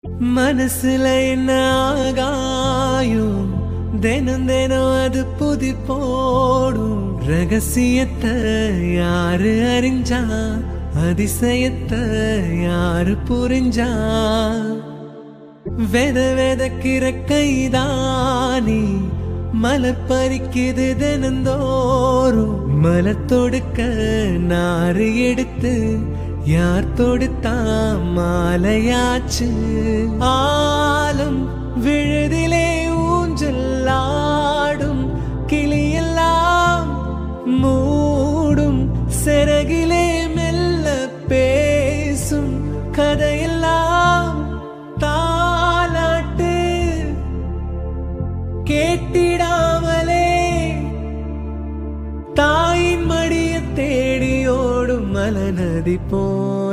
மனசுல என்ன ஆகாயும் தினம் தினம் அது புதி போடும் ரகசியத்தை யாரு அறிஞ்சா அதிசயத்தை யாரு புரிஞ்சா வெத வெதக்கிற கைதானி மலர் பறிக்குது தினந்தோறும் மலர் தொடுக்க நாறு எடுத்து யார் தொடுத்தா மாலையாச்சு ஆலம் விழுதிலே ஊஞ்சல் ஆடும் கிளியெல்லாம் மூடும் சிறகிலே மெல்ல பேசும் கதையெல்லாம் தாலாட்டு கேட்டிடாமலே தாயின் மடிய தேடி ஓடும் மலநதி போ